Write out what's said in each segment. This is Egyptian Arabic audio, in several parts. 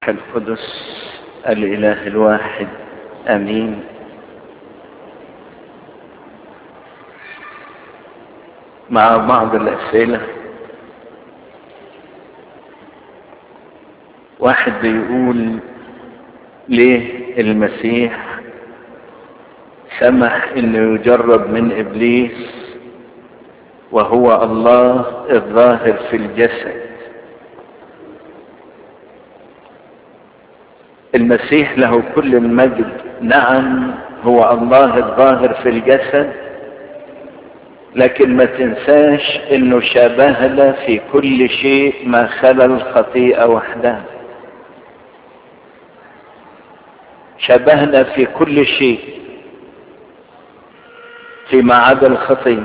القدس الإله الواحد آمين مع بعض الأسئلة واحد بيقول ليه المسيح سمح انه يجرب من ابليس وهو الله الظاهر في الجسد المسيح له كل المجد نعم هو الله الظاهر في الجسد لكن ما تنساش انه شبهنا في كل شيء ما خلا الخطيئة وحدها شبهنا في كل شيء فيما عدا الخطيئة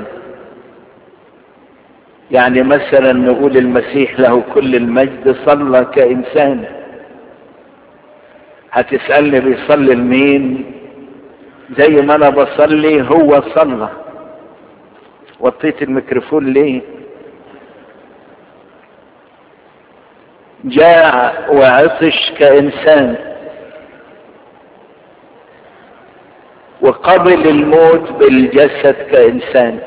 يعني مثلا نقول المسيح له كل المجد صلى كإنسان هتسألني بيصلي لمين زي ما انا بصلي هو صلى وطيت الميكروفون ليه جاع وعطش كإنسان وقبل الموت بالجسد كإنسان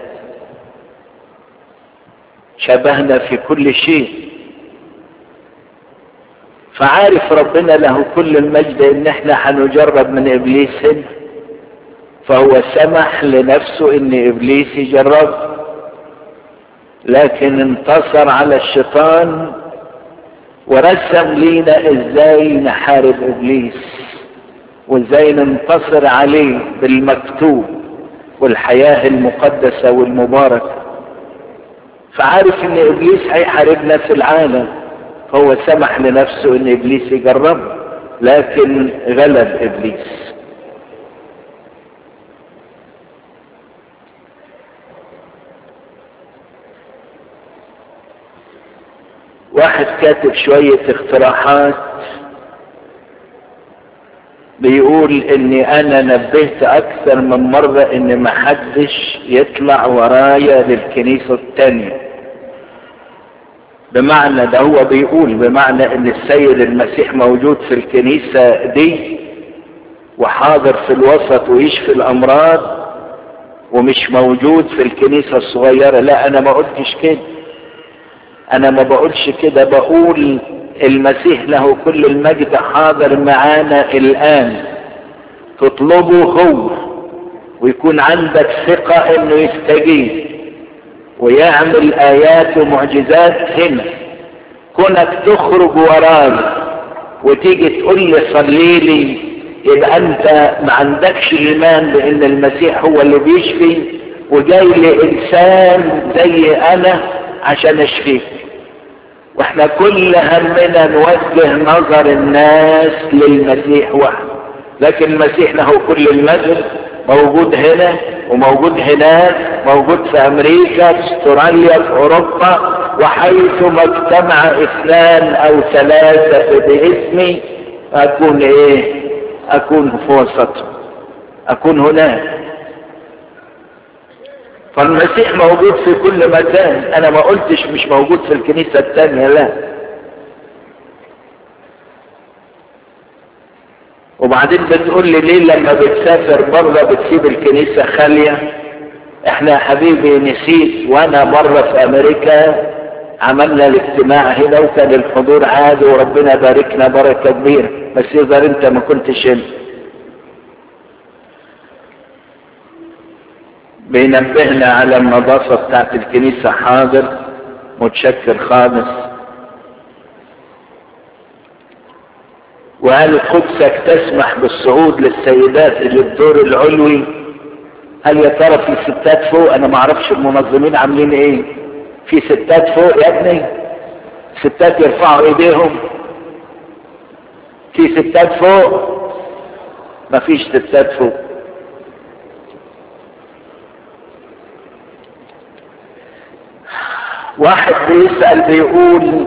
شبهنا في كل شيء فعارف ربنا له كل المجد ان احنا هنجرب من ابليس هنا فهو سمح لنفسه ان ابليس يجرب لكن انتصر على الشيطان ورسم لينا ازاي نحارب ابليس وازاي ننتصر عليه بالمكتوب والحياة المقدسة والمباركة فعارف ان ابليس هيحاربنا في العالم فهو سمح لنفسه ان ابليس يجربه لكن غلب ابليس واحد كاتب شوية اقتراحات بيقول اني انا نبهت اكثر من مرة ان محدش يطلع ورايا للكنيسة التانية بمعنى ده هو بيقول بمعنى ان السيد المسيح موجود في الكنيسة دي وحاضر في الوسط ويشفي الامراض ومش موجود في الكنيسة الصغيرة لا انا ما قلتش كده انا ما بقولش كده بقول المسيح له كل المجد حاضر معانا الان تطلبه هو ويكون عندك ثقة انه يستجيب ويعمل ايات ومعجزات هنا كونك تخرج وراي وتيجي تقول لي صلي لي يبقى انت ما عندكش ايمان بان المسيح هو اللي بيشفي وجاي لانسان زي انا عشان اشفيك واحنا كل همنا نوجه نظر الناس للمسيح وحده لكن المسيح له كل المجد موجود هنا وموجود هناك موجود في امريكا في استراليا في اوروبا وحيثما اجتمع اثنان او ثلاثة باسمي اكون ايه اكون في وسطهم اكون هناك فالمسيح موجود في كل مكان انا ما قلتش مش موجود في الكنيسة التانية لا وبعدين بتقول لي ليه لما بتسافر بره بتسيب الكنيسة خالية احنا يا حبيبي نسيت وانا مرة في امريكا عملنا الاجتماع هنا وكان الحضور عادي وربنا باركنا بركة كبيرة بس يظهر انت ما كنتش هنا بينبهنا على النظافة بتاعت الكنيسة حاضر متشكر خالص وهل قدسك تسمح بالصعود للسيدات اللي الدور العلوي هل يا ترى في ستات فوق انا ما اعرفش المنظمين عاملين ايه في ستات فوق يا ابني ستات يرفعوا ايديهم في ستات فوق ما فيش ستات فوق واحد بيسأل بيقول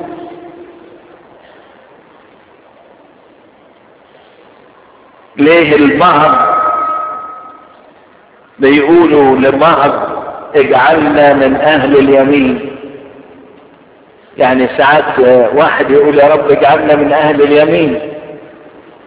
ليه البعض بيقولوا لبعض اجعلنا من اهل اليمين يعني ساعات واحد يقول يا رب اجعلنا من اهل اليمين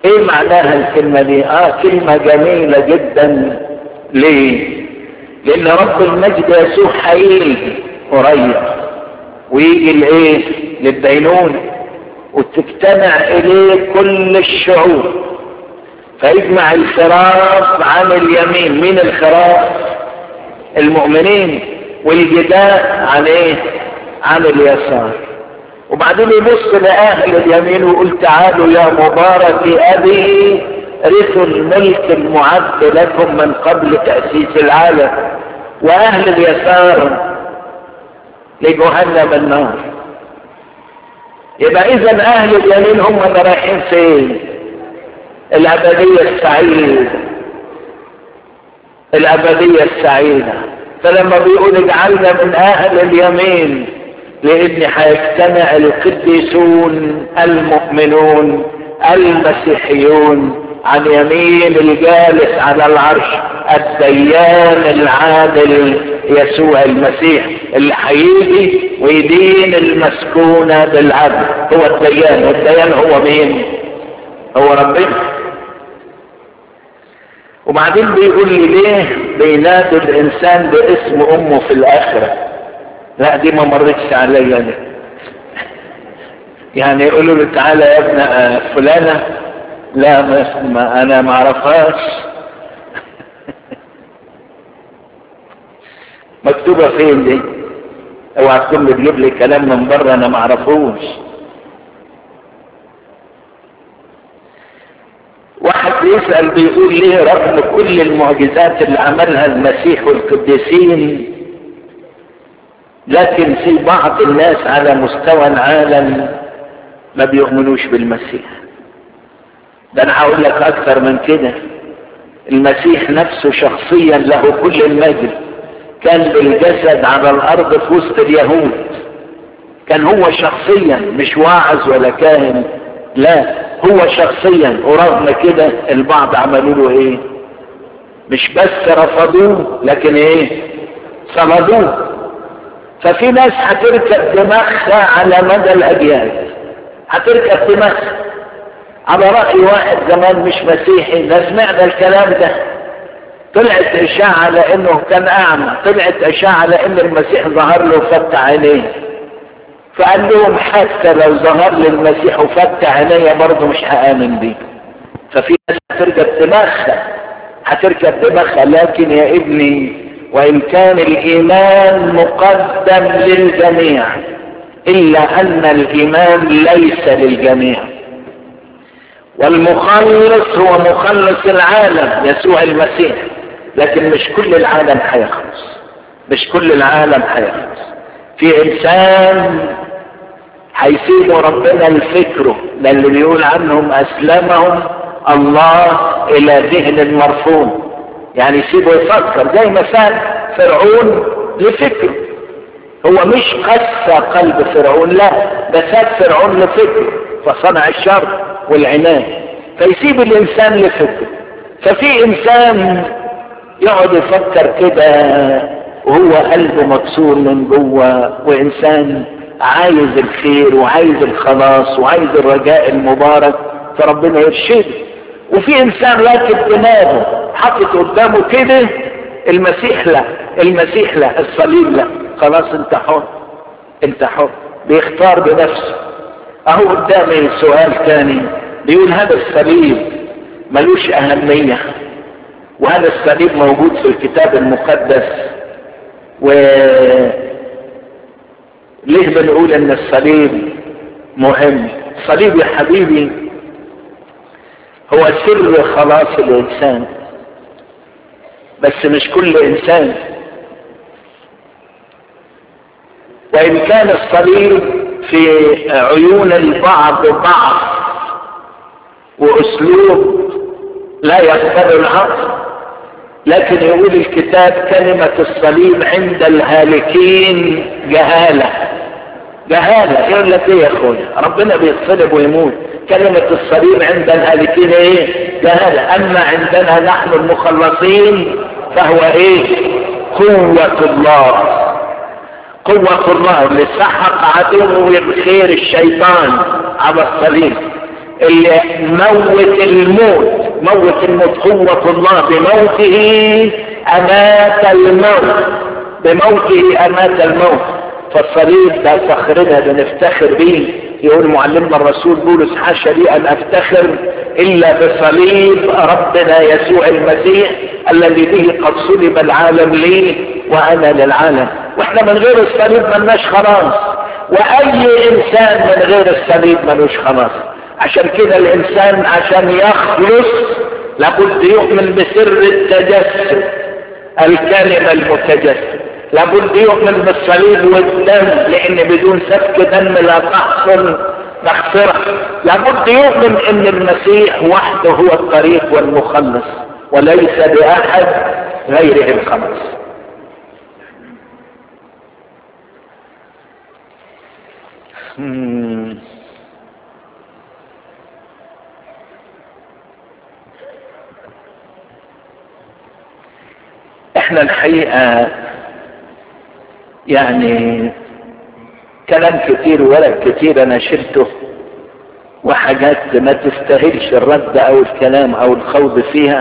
ايه معناها الكلمة دي اه كلمة جميلة جدا ليه لان رب المجد يسوع هيجي قريب ويجي لايه للدينون وتجتمع اليه كل الشعوب فيجمع الخراف عن اليمين مين الخراف المؤمنين والجداء عن ايه عن اليسار وبعدين يبص لأهل اليمين ويقول تعالوا يا مبارك أبي رثوا الملك المعد لكم من قبل تأسيس العالم وأهل اليسار لجهنم النار يبقى إذا أهل اليمين هم اللي رايحين فين؟ الأبدية السعيدة الأبدية السعيدة فلما بيقول اجعلنا من أهل اليمين لان هيجتمع القديسون المؤمنون المسيحيون عن يمين الجالس على العرش الديان العادل يسوع المسيح اللي هيجي ويدين المسكونة بالعدل هو الديان والديان هو مين هو ربنا وبعدين بيقول لي ليه بينادوا الانسان باسم امه في الاخره لا دي ما مرتش عليا انا يعني يقولوا له تعالى يا ابن فلانه لا ما, ما انا ما اعرفهاش مكتوبه فين دي اوعى تكون بتجيب لي كلام من بره انا ما اعرفوش واحد بيسال بيقول ليه رغم كل المعجزات اللي عملها المسيح والقديسين لكن في بعض الناس على مستوى العالم ما بيؤمنوش بالمسيح ده انا هقول لك اكثر من كده المسيح نفسه شخصيا له كل المجد كان بالجسد على الارض في وسط اليهود كان هو شخصيا مش واعظ ولا كاهن لا هو شخصيا ورغم كده البعض عملوا له ايه مش بس رفضوه لكن ايه صمدوه ففي ناس هتركب دماغها على مدى الاجيال هتركب دماغها على رأي واحد زمان مش مسيحي ده سمعنا الكلام ده طلعت اشاعة على انه كان اعمى طلعت اشاعة على ان المسيح ظهر له وفتح عينيه فقال لهم حتى لو ظهر لي المسيح وفتح عينيه برضه مش هآمن بيه ففي ناس هتركب دماغها هتركب دماغها لكن يا ابني وان كان الايمان مقدم للجميع الا ان الايمان ليس للجميع والمخلص هو مخلص العالم يسوع المسيح لكن مش كل العالم هيخلص مش كل العالم هيخلص في انسان هيسيبوا ربنا لفكره ده اللي بيقول عنهم اسلمهم الله الى ذهن مرفوض يعني يسيبه يفكر زي ما ساب فرعون لفكره هو مش قسى قلب فرعون لا ده ساب فرعون لفكره فصنع الشر والعناد فيسيب الانسان لفكره ففي انسان يقعد يفكر كده وهو قلبه مكسور من جوه وانسان عايز الخير وعايز الخلاص وعايز الرجاء المبارك فربنا يرشده وفي انسان راكب دماغه حاطط قدامه كده المسيح لا المسيح لا الصليب لا خلاص انت حر انت حر بيختار بنفسه اهو قدامي سؤال تاني بيقول هذا الصليب ملوش اهمية وهذا الصليب موجود في الكتاب المقدس و ليه بنقول ان الصليب مهم الصليب يا حبيبي هو سر خلاص الانسان بس مش كل انسان وان كان الصليب في عيون البعض ضعف واسلوب لا يقبل العقل لكن يقول الكتاب كلمة الصليب عند الهالكين جهالة جهالة يقول لك ايه يا اخويا ربنا بيتصلب ويموت كلمة الصليب عند الهالكين ايه جهالة اما عندنا نحن المخلصين فهو ايه قوة الله قوة الله اللي سحق عدوه بخير الشيطان على الصليب اللي موت الموت موت الموت قوة الله بموته امات الموت بموته امات الموت فالصليب ده فخرنا بنفتخر بيه يقول معلمنا الرسول بولس حاشا لي ان افتخر الا بصليب ربنا يسوع المسيح الذي به قد صلب العالم لي وانا للعالم واحنا من غير الصليب ملناش خلاص واي انسان من غير الصليب ملوش خلاص عشان كده الانسان عشان يخلص لابد يؤمن بسر التجسد الكلمة المتجسد لابد يؤمن بالصليب والدم لان بدون سفك دم لا تحصل مغفرة لابد يؤمن ان المسيح وحده هو الطريق والمخلص وليس باحد غيره الخلاص Hmm. احنا الحقيقة يعني كلام كتير وورق كتير انا شلته وحاجات ما تستاهلش الرد او الكلام او الخوض فيها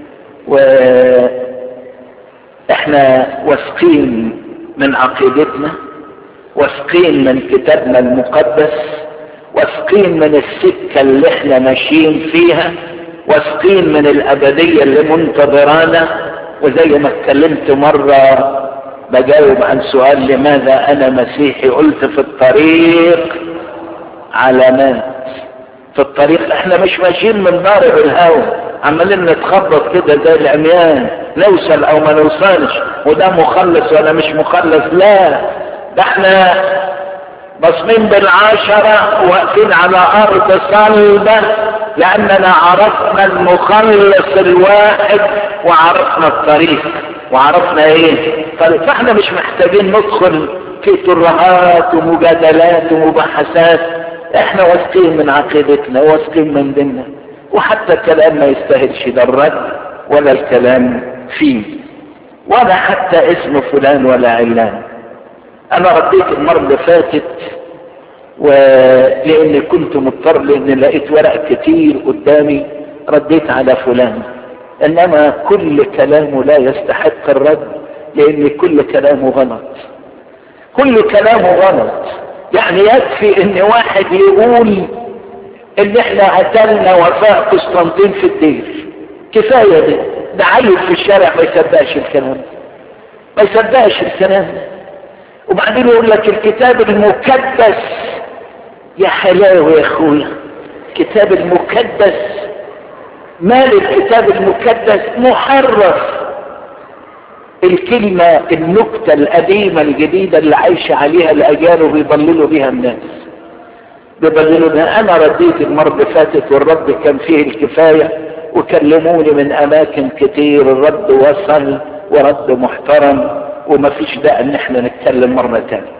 واحنا واثقين من عقيدتنا واثقين من كتابنا المقدس واثقين من السكة اللي احنا ماشيين فيها واثقين من الابدية اللي منتظرانا وزي ما اتكلمت مرة بجاوب عن سؤال لماذا انا مسيحي قلت في الطريق علامات في الطريق احنا مش ماشيين من ضارب الهوا عمالين نتخبط كده زي العميان نوصل او ما نوصلش وده مخلص ولا مش مخلص لا ده احنا بصمين بالعشرة واقفين على ارض صلبة لاننا عرفنا المخلص الواحد وعرفنا الطريق وعرفنا ايه طريق فاحنا مش محتاجين ندخل في ترهات ومجادلات ومباحثات احنا واثقين من عقيدتنا واثقين من ديننا وحتى الكلام ما يستاهلش ده الرد ولا الكلام فيه ولا حتى اسم فلان ولا علان انا رديت المرة اللي فاتت ولاني كنت مضطر لان لقيت ورق كتير قدامي رديت على فلان انما كل كلامه لا يستحق الرد لان كل كلامه غلط كل كلامه غلط يعني يكفي ان واحد يقول ان احنا قتلنا وفاء قسطنطين في الدير كفاية ده ده عيل في الشارع ما يصدقش الكلام ما يصدقش الكلام وبعدين يقول لك الكتاب المكدس يا حلاوة يا اخويا الكتاب المكدس مال الكتاب المكدس محرف الكلمة النكتة القديمة الجديدة اللي عايشة عليها الأجيال وبيضللوا بيها الناس بيضللوا بيها أنا رديت المرة اللي فاتت والرد كان فيه الكفاية وكلموني من أماكن كتير الرد وصل ورد محترم وما فيش داعي ان احنا نتكلم مرة تانية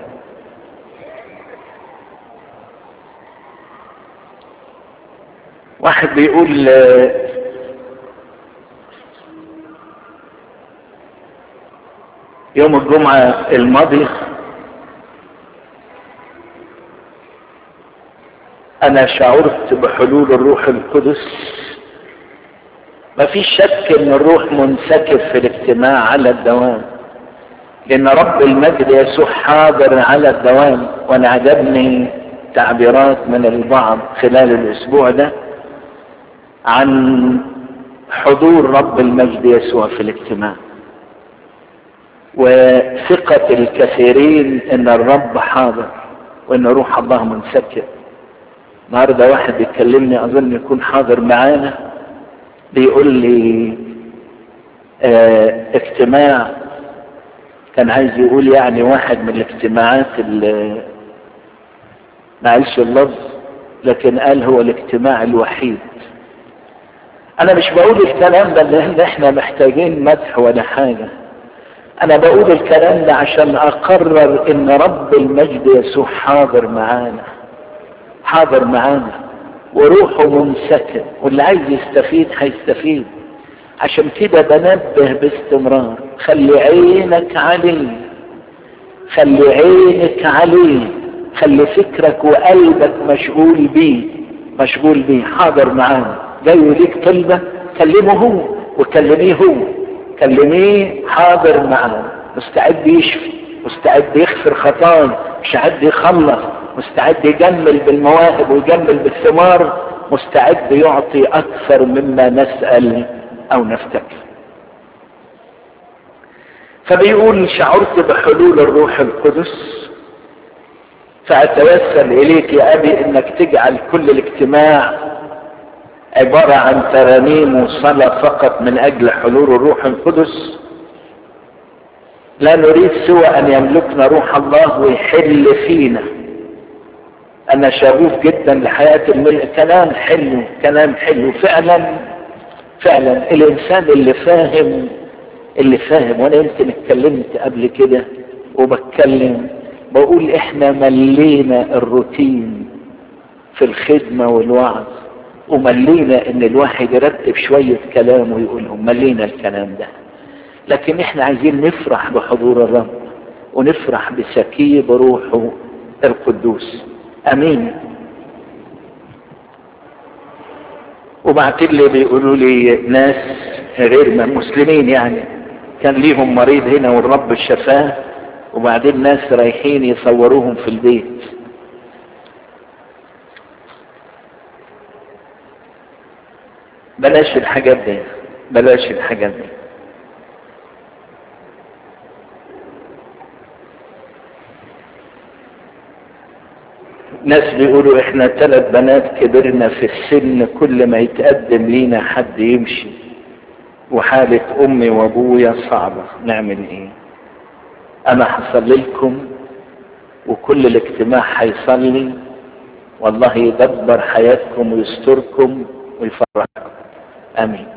واحد بيقول يوم الجمعة الماضي انا شعرت بحلول الروح القدس ما فيش شك ان الروح منسكب في الاجتماع على الدوام لان رب المجد يسوع حاضر على الدوام وانا عجبني تعبيرات من البعض خلال الاسبوع ده عن حضور رب المجد يسوع في الاجتماع وثقة الكثيرين ان الرب حاضر وان روح الله منسكب النهارده واحد بيكلمني اظن يكون حاضر معانا بيقول لي اه اجتماع كان عايز يقول يعني واحد من الاجتماعات اللي ما قالش اللفظ لكن قال هو الاجتماع الوحيد انا مش بقول الكلام ده لان احنا محتاجين مدح ولا حاجة انا بقول الكلام ده عشان اقرر ان رب المجد يسوع حاضر معانا حاضر معانا وروحه منسكب واللي عايز يستفيد هيستفيد عشان كده بنبه باستمرار خلي عينك عليه خلي عينك عليه خلي فكرك وقلبك مشغول بيه مشغول بيه حاضر معانا جاي ليك طلبة كلمه هو وكلميه هو كلميه حاضر معانا مستعد يشفي مستعد يغفر خطايا مستعد يخلص مستعد يجمل بالمواهب ويجمل بالثمار مستعد يعطي اكثر مما نسأل او نفتكر فبيقول شعرت بحلول الروح القدس فأتوسل إليك يا أبي إنك تجعل كل الاجتماع عبارة عن ترانيم وصلاة فقط من أجل حلول الروح القدس لا نريد سوى أن يملكنا روح الله ويحل فينا أنا شغوف جدا لحياة الملك كلام حلو كلام حلو فعلا فعلا الإنسان اللي فاهم اللي فاهم وأنا يمكن اتكلمت قبل كده وبتكلم بقول احنا ملينا الروتين في الخدمة والوعظ وملينا ان الواحد يرتب شوية كلام ويقولهم ملينا الكلام ده لكن احنا عايزين نفرح بحضور الرب ونفرح بسكيب روحه القدوس امين وبعتين لي بيقولوا لي ناس غير مسلمين يعني كان ليهم مريض هنا والرب شفاه وبعدين ناس رايحين يصوروهم في البيت بلاش الحاجات دي بلاش الحاجات دي ناس بيقولوا احنا ثلاث بنات كبرنا في السن كل ما يتقدم لينا حد يمشي وحالة امي وابويا صعبة نعمل ايه انا هصلي لكم وكل الاجتماع هيصلي والله يدبر حياتكم ويستركم ويفرحكم امين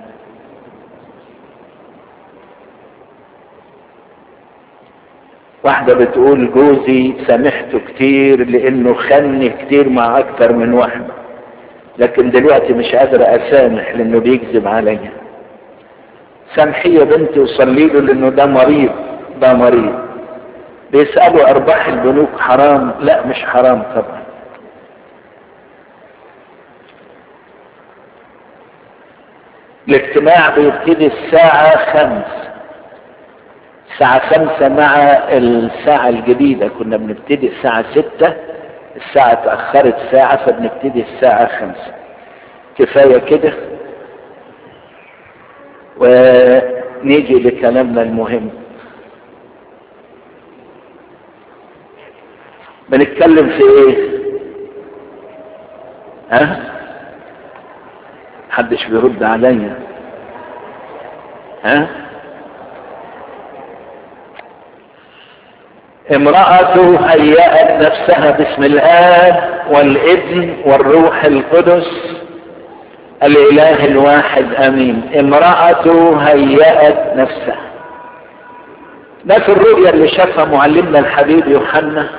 واحدة بتقول جوزي سامحته كتير لانه خني كتير مع اكتر من واحدة لكن دلوقتي مش قادرة اسامح لانه بيكذب عليا سامحيه يا بنتي وصلي له لانه ده مريض ده مريض بيسألوا ارباح البنوك حرام لا مش حرام طبعا الاجتماع بيبتدي الساعة خمس الساعة خمسة مع الساعة الجديدة كنا بنبتدي الساعة ستة الساعة اتأخرت ساعة فبنبتدي الساعة خمسة كفاية كده ونيجي لكلامنا المهم بنتكلم في ايه ها محدش بيرد عليا ها امرأة هيأت نفسها باسم الآب والابن والروح القدس الإله الواحد أمين امرأة هيأت نفسها ده في الرؤيا اللي شافها معلمنا الحبيب يوحنا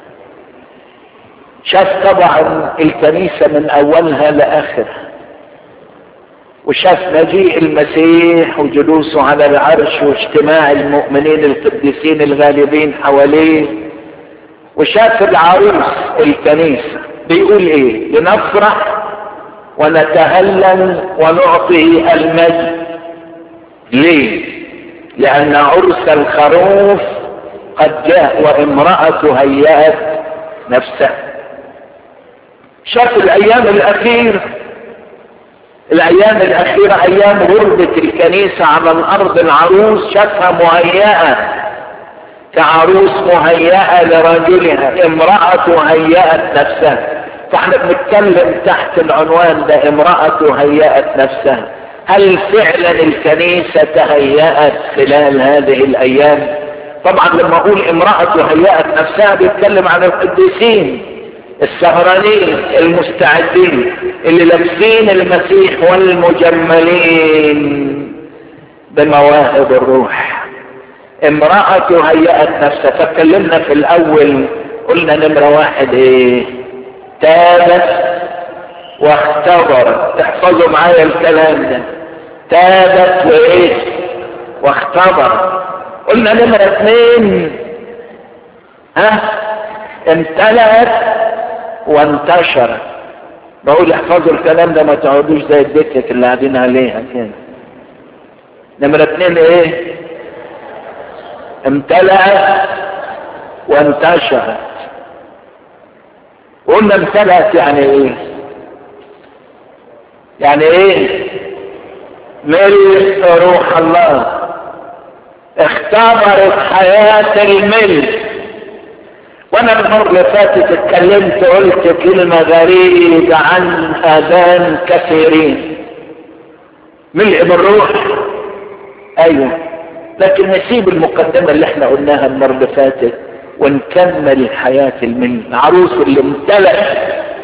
شاف طبعا الكنيسة من أولها لآخرها وشاف مجيء المسيح وجلوسه على العرش واجتماع المؤمنين القديسين الغالبين حواليه وشاف العروس الكنيسة بيقول ايه لنفرح ونتهلل ونعطي المجد ليه لان عرس الخروف قد جاء وامرأة هيأت نفسها شاف الايام الاخيره الايام الاخيرة ايام غربة الكنيسة على الارض العروس شافها مهيئة كعروس مهيئة لرجلها امرأة هيأت نفسها فاحنا بنتكلم تحت العنوان ده امرأة هيأت نفسها هل فعلا الكنيسة تهيأت خلال هذه الايام طبعا لما اقول امرأة هيأت نفسها بيتكلم عن القديسين السهرانين المستعدين اللي لابسين المسيح والمجملين بمواهب الروح امرأة هيأت نفسها فاتكلمنا في الاول قلنا نمرة واحد ايه تابت واختبرت تحفظوا معايا الكلام ده تابت وايه واختبرت قلنا نمرة اثنين ها امتلأت وانتشرت بقول احفظوا الكلام ده ما تقعدوش زي الدكة اللي قاعدين عليها كده نمرة اتنين ايه امتلأت وانتشرت قلنا امتلأت يعني ايه يعني ايه ملء روح الله اختبرت حياة الملء وانا المرة اللي فاتت اتكلمت قلت كلمة غريبة عن اذان كثيرين ملء بالروح ايوه لكن نسيب المقدمة اللي احنا قلناها المرة اللي فاتت ونكمل حياة الملء عروس اللي امتلأ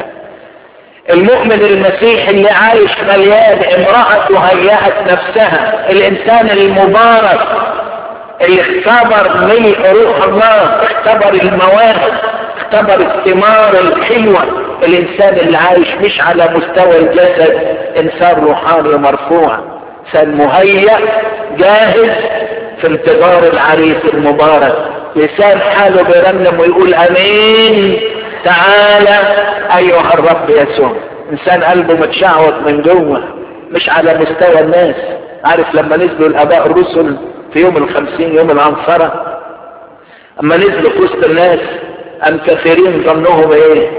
المؤمن المسيحي اللي عايش مليان امرأة هيأت نفسها الانسان المبارك اللي اختبر ملء روح الله اختبر المواهب اختبر الثمار الحلوة الانسان اللي عايش مش على مستوى الجسد انسان روحاني مرفوع انسان مهيأ جاهز في انتظار العريس المبارك لسان حاله بيرنم ويقول امين تعالى ايها الرب يسوع انسان قلبه متشعوط من جوه مش على مستوى الناس عارف لما نزلوا الاباء الرسل في يوم الخمسين يوم العنصرة اما نزلوا في وسط الناس ام كثيرين ظنوهم ايه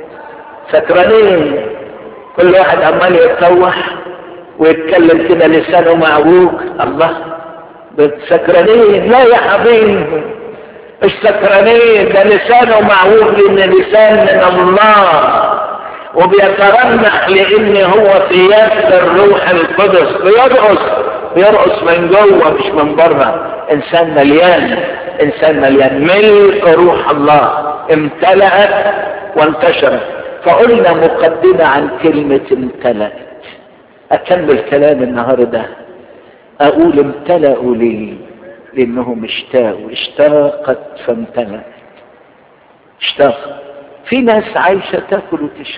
سكرانين كل واحد عمال يتطوح ويتكلم كده لسانه معوج الله سكرانين لا يا حبيبي مش سكرانين ده لسانه معوج لان لسان من الله وبيترنح لان هو في يد الروح القدس بيرقص بيرقص من جوه مش من بره انسان مليان انسان مليان ملء روح الله امتلأت وانتشرت فقلنا مقدمة عن كلمة امتلأت اكمل كلام النهارده اقول امتلأوا ليه لانهم اشتاقوا اشتاقت فامتلأت اشتاق في ناس عايشة تاكل وتشرب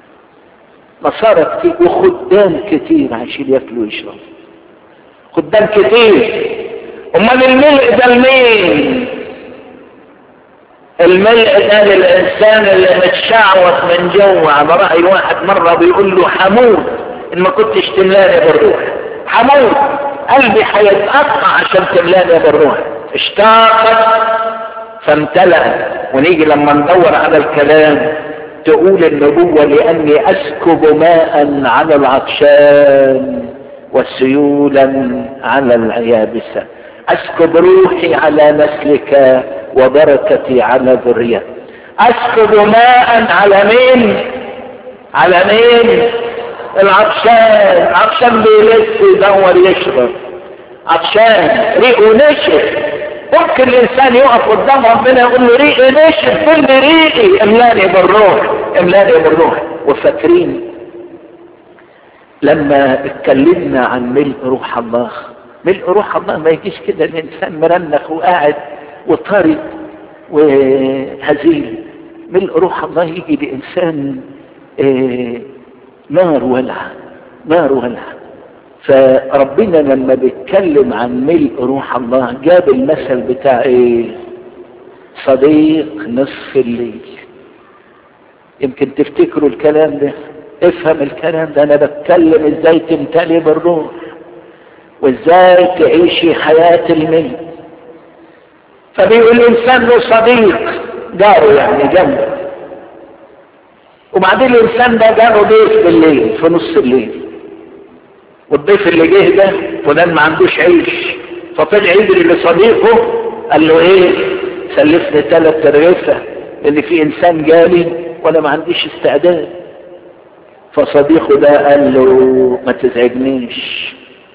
نصارى كتير وخدام كتير عايشين ياكلوا ويشربوا خدام كتير امال الملء ده لمين الملء ده للانسان اللي متشعوط من جوه على راي واحد مره بيقول له حمود ان ما كنتش تملاني بالروح حمود قلبي هيتقطع عشان تملاني بالروح اشتاقت فامتلأ ونيجي لما ندور على الكلام تقول النبوة لأني أسكب ماء على العطشان وسيولا على اليابسة أسكب روحي على نسلك وبركتي على ذريتك أسكب ماء على مين على مين العطشان عطشان بيلف يدور يشرب عطشان ريقه نشف ممكن الانسان يقف قدام ربنا يقول له ريقي نشف كل ريقي املاني بالروح املاني بالروح وفاكرين لما اتكلمنا عن ملء روح الله ملء روح الله ما يجيش كده الانسان مرنخ وقاعد وطري وهزيل ملء روح الله يجي لانسان اه نار ولعه نار ولعه فربنا لما بيتكلم عن ملء روح الله جاب المثل بتاع ايه صديق نصف الليل يمكن تفتكروا الكلام ده افهم الكلام ده انا بتكلم ازاي تمتلي بالروح وازاي تعيشي حياة الملء فبيقول الانسان له صديق جاره يعني جنبه وبعدين الانسان ده جاله ضيف بالليل في نص الليل والضيف اللي جه ده فلان ما عندوش عيش فطلع يجري لصديقه قال له ايه سلفني ثلاث رغيفه لان في انسان جالي وانا ما عنديش استعداد فصديقه ده قال له ما تزعجنيش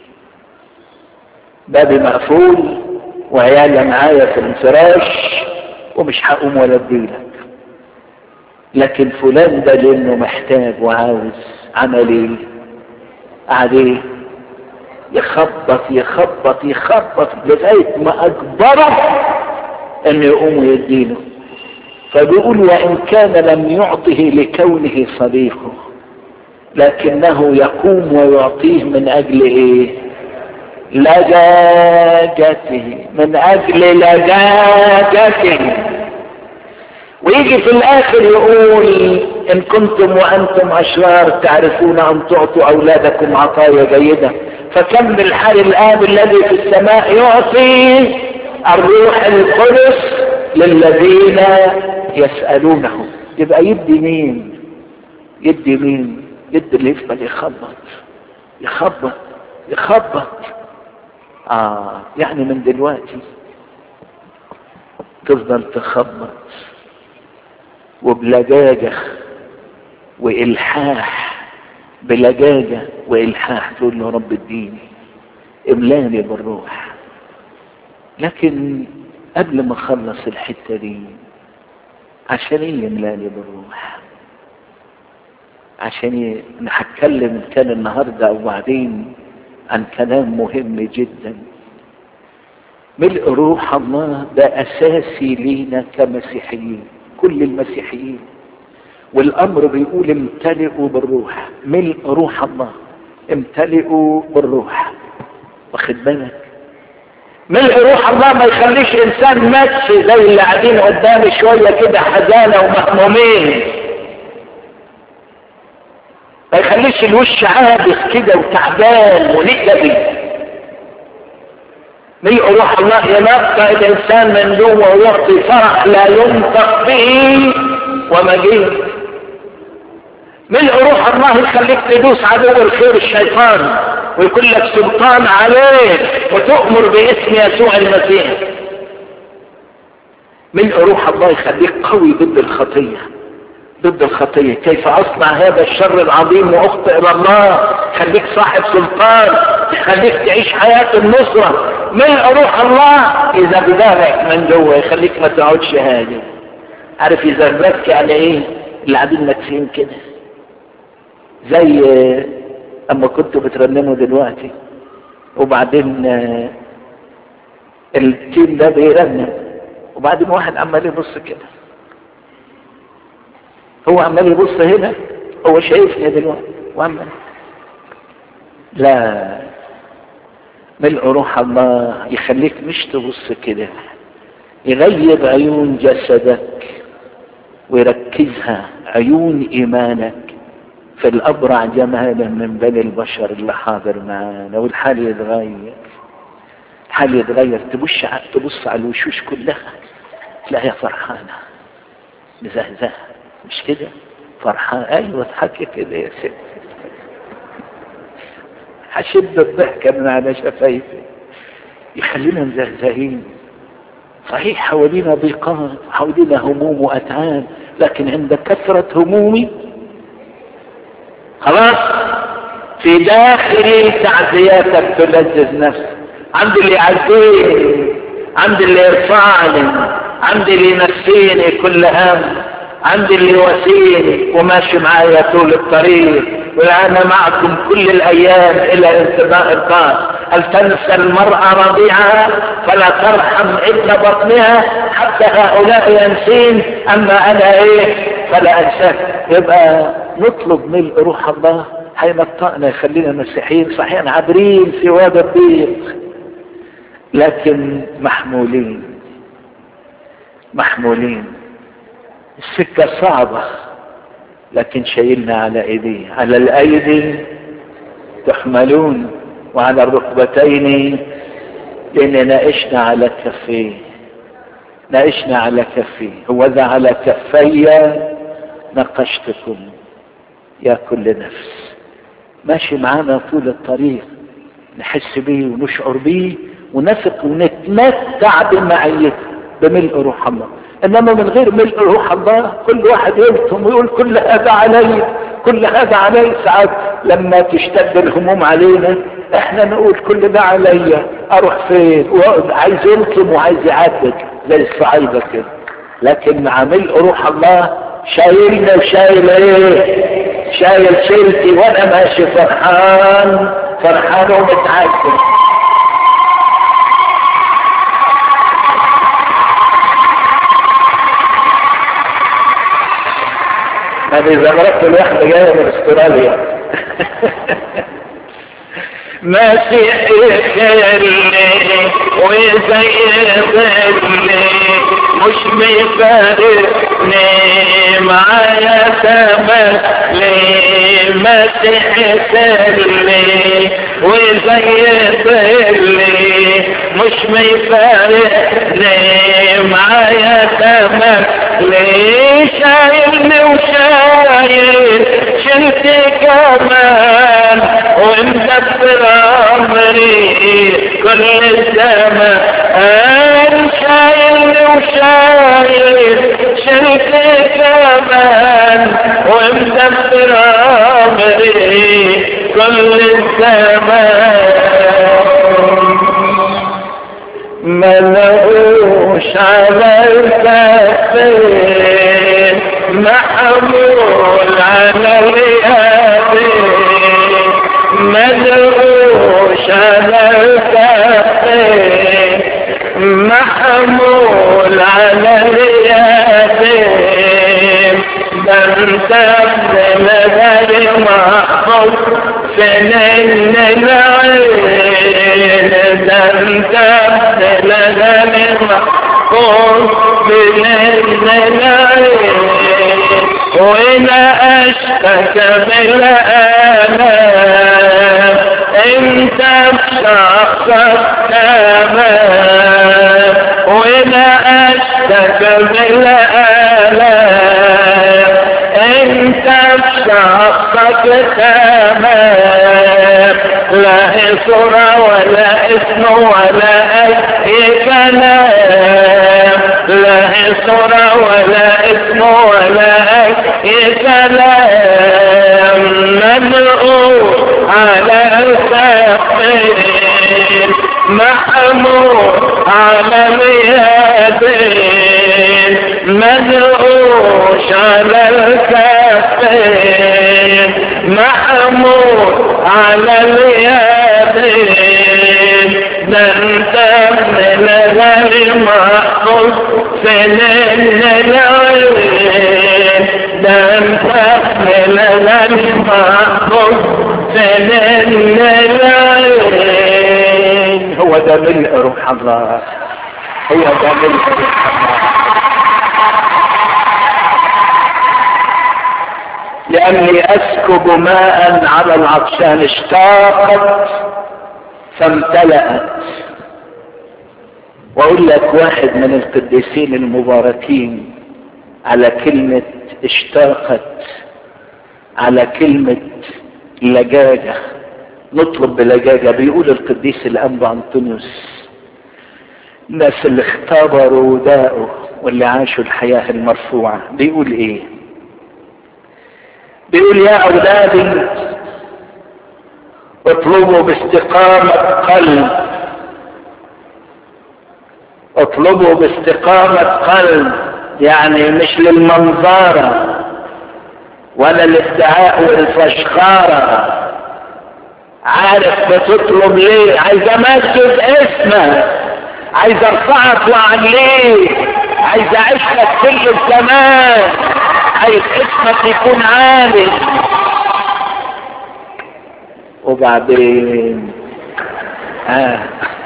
بابي مقفول وعيالي معايا في الفراش ومش هقوم ولا اديلك لكن فلان ده لانه محتاج وعاوز عمل ايه قعد ايه يخبط يخبط يخبط لغايه ما اجبره انه يقوم ويديله فبيقول وان كان لم يعطه لكونه صديقه لكنه يقوم ويعطيه من اجل ايه لجاجته من اجل لجاجته ويجي في الاخر يقول ان كنتم وانتم اشرار تعرفون ان تعطوا اولادكم عطايا جيدة فكم بالحال الاب الذي في السماء يعطي الروح القدس للذين يسألونه يبقى يدي مين يدي مين يدي اللي يفضل يخبط يخبط يخبط اه يعني من دلوقتي تفضل تخبط وبلجاجة وإلحاح بلجاجة وإلحاح تقول له رب اديني املاني بالروح لكن قبل ما اخلص الحتة دي عشان ايه يملاني بالروح عشان ايه انا هتكلم كان النهاردة او بعدين عن كلام مهم جدا ملء روح الله ده اساسي لينا كمسيحيين كل المسيحيين والامر بيقول امتلئوا بالروح ملء روح الله امتلئوا بالروح واخد بالك ملء روح الله ما يخليش انسان ماتش زي اللي قاعدين قدامي شويه كده حزانه ومهمومين ما يخليش الوش عابس كده وتعبان ونكبي ملء روح الله ينقى الانسان من جوه ويعطي فرح لا ينطق به ومجيد ملء روح الله يخليك تدوس عدو الخير الشيطان ويكون لك سلطان عليه وتؤمر باسم يسوع المسيح ملء روح الله يخليك قوي ضد الخطيه ضد الخطية كيف أصنع هذا الشر العظيم وأخطئ إلى الله خليك صاحب سلطان خليك تعيش حياة النصرة ملء روح الله إذا بدافعك من جوه يخليك ما تقعدش هادي عارف يزربك يعني إيه اللي قاعدين مكسين كده زي أما كنتوا بترنموا دلوقتي وبعدين التيم ده بيرنم وبعدين واحد عمال يبص كده هو عمال يبص هنا هو شايفني دلوقتي وعمال لا ملء روح الله يخليك مش تبص كده يغيب عيون جسدك ويركزها عيون ايمانك في الابرع جمالا من بني البشر اللي حاضر معانا والحال يتغير الحال يتغير تبص تبص على الوشوش كلها تلاقيها فرحانه مزهزهه مش كده فرحان ايوه اضحكي كده يا ست هشد الضحكه من على شفايفي يخلينا مزهزهين صحيح حوالينا ضيقات حوالينا هموم واتعاب لكن عند كثرة همومي خلاص في داخلي تعزياتك تلذذ نفسي عندي اللي يعزيني عندي اللي يرفعني عندي اللي ينسيني كل هم عندي اللي يواسيني وماشي معايا طول الطريق وانا معكم كل الايام الى انتهاء القار هل تنسى المرأة رضيعها فلا ترحم الا بطنها حتى هؤلاء ينسين اما انا ايه فلا انساك يبقى نطلب ملء روح الله هينطقنا يخلينا مسيحيين صحيح عابرين في وادي الضيق لكن محمولين محمولين السكة صعبة لكن شايلنا على ايديه على الايدي تحملون وعلى الركبتين لان ناقشنا على كفيه ناقشنا على كفيه هو ذا على كفي نقشتكم يا كل نفس ماشي معانا طول الطريق نحس بيه ونشعر بيه ونثق ونتمتع بمعيته بملء روح الله انما من غير ملء روح الله كل واحد يلطم ويقول كل هذا علي كل هذا علي ساعات لما تشتد الهموم علينا احنا نقول كل ده عليا اروح فين عايز يلطم وعايز يعدد زي الصعيدة كده لكن مع ملء روح الله شايلنا وشايل ايه شايل شيلتي وانا ماشي فرحان فرحان ومتعدد هذه زمرت الواحدة جاية من استراليا مسيح يخلي ويزيدني مش بيفارقني معايا تملي مسيح يخلي ويزيدني مش بيفارقني معايا تملي شايلني وشايل شلت كمان ومدبر امري كل الزمان شايل وشايل شلت كمان ومدبر امري كل الزمان ملقوش على الكفين محمول على اليدين ملقوش على الكفين محمول على اليدين ده انت ابن غير محفوظ سنين العين ده انت ابن غير محفوظ سنين العين ولا اشتك بالآلام انت بشخصك تمام ولا اشتك بالآلام انت بشخصك تمام لا صورة ولا اسم ولا اي كلام لا صورة ولا اسم ولا اي كلام مدعو على الكفين محمود على اليدين مدعوش على الكفين محمود على اليدين ده انت من غير محفوظ سنين العين ده انت من غير محفوظ سنين العين هو ده ملء روح الله هو ده ملء روح الله لأني أسكب ماء على العطشان اشتاقت فامتلأت وأقول لك واحد من القديسين المباركين على كلمة اشتاقت على كلمة لجاجة نطلب بلجاجة بيقول القديس الأنبا أنطونيوس الناس اللي اختبروا وداءه واللي عاشوا الحياة المرفوعة بيقول ايه بيقول يا أولادي اطلبوا باستقامة قلب اطلبوا باستقامة قلب يعني مش للمنظرة ولا الادعاء والفشخارة عارف بتطلب ليه عايز امجد اسمك عايز ارفعك وعليك عايز اعيش لك كل الزمان عايز اسمك يكون عالي وبعدين آه.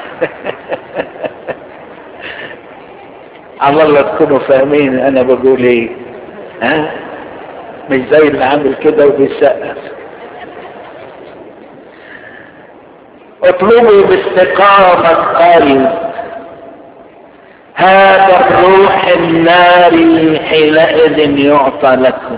على الله تكونوا فاهمين انا بقول ايه ها آه. مش زي اللي عامل كده وبيسقف اطلبوا باستقامة قلب هذا الروح الناري حينئذ يعطى لكم